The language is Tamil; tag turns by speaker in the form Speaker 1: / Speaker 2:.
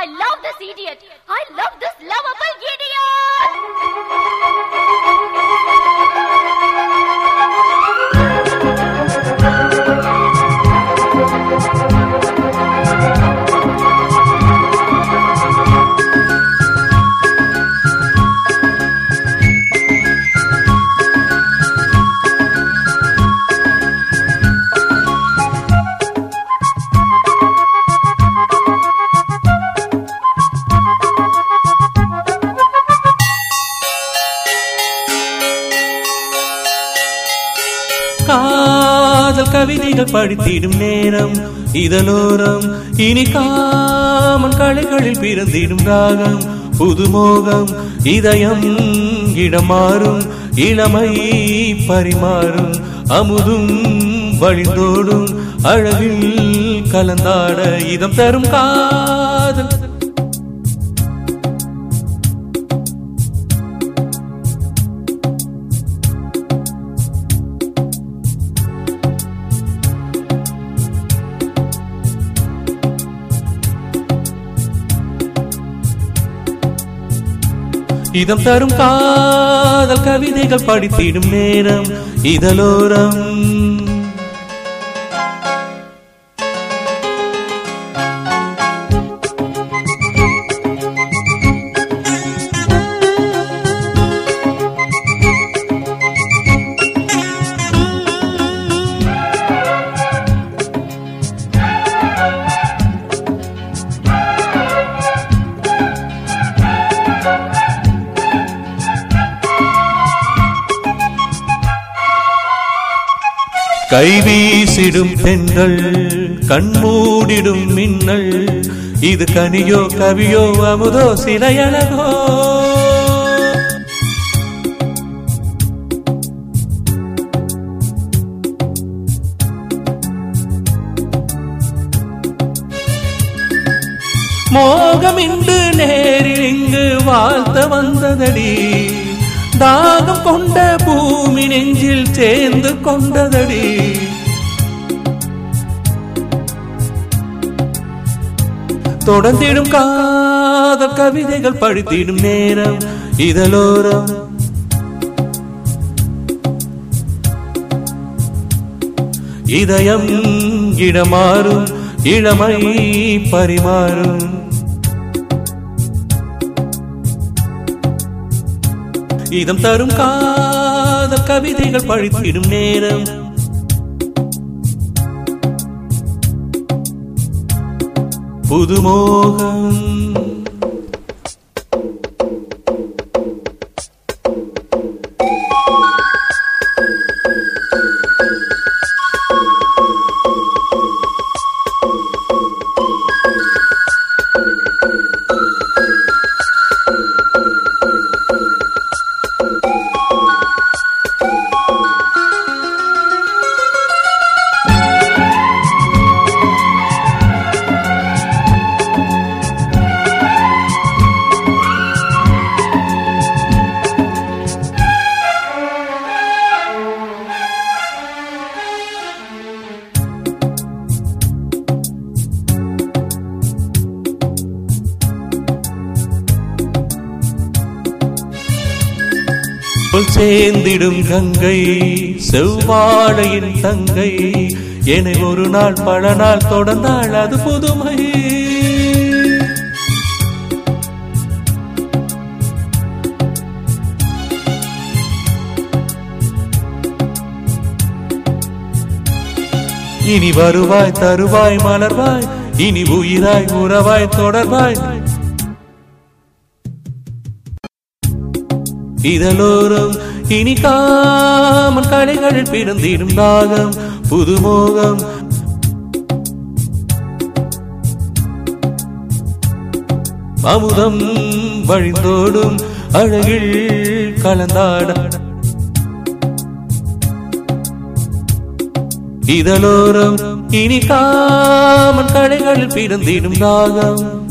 Speaker 1: I love this idiot. I love this lovable idiot.
Speaker 2: காதல் கவிதைகள் படித்திடும் நேரம் இதலோரம் இனி காமன் கலைகளில் பிறந்திடும் ராகம் புதுமோகம் இதயம் இடம் மாறும் இளமை பரிமாறும் அமுதும் வழிந்தோடும் அழகில் கலந்தாட இதம் தரும் காதல் இதம் தரும் காதல் கவிதைகள் படித்திடும் நேரம் இதலோரம் கைவீசிடும் பெண்கள் கண்மூடிடும் மின்னல் இது கனியோ கவியோ அமுதோ சிலையழகோ மோகமின்று நேரில் இங்கு வாழ்த்த வந்ததடி தாகம் கொண்ட பூமி நெஞ்சில் சேர்ந்து கொண்டதடி தொடர்ந்திடும் காதல் கவிதைகள் படித்திடும் நேரம் இதலோரம் இதயம் இடமாறும் இளமை பரிமாறும் இதம் தரும் காதல் கவிதைகள் படித்திடும் நேரம் புதுமோகம் போல் சேர்ந்திடும் கங்கை செவ்வாழையின் தங்கை என்னை ஒரு நாள் பல நாள் தொடர்ந்தாள் அது புதுமை இனி வருவாய் தருவாய் மலர்வாய் இனி உயிராய் உறவாய் தொடர்வாய் இதலோரம் இனி காமன் கலைகளில் பிறந்திடும் தாகம் புதுமோகம் அமுதம் வழிந்தோடும் அழகில் கலந்தாட இதலோரம் இனி காமன் கலைகளில் பிறந்திடும் தாகம்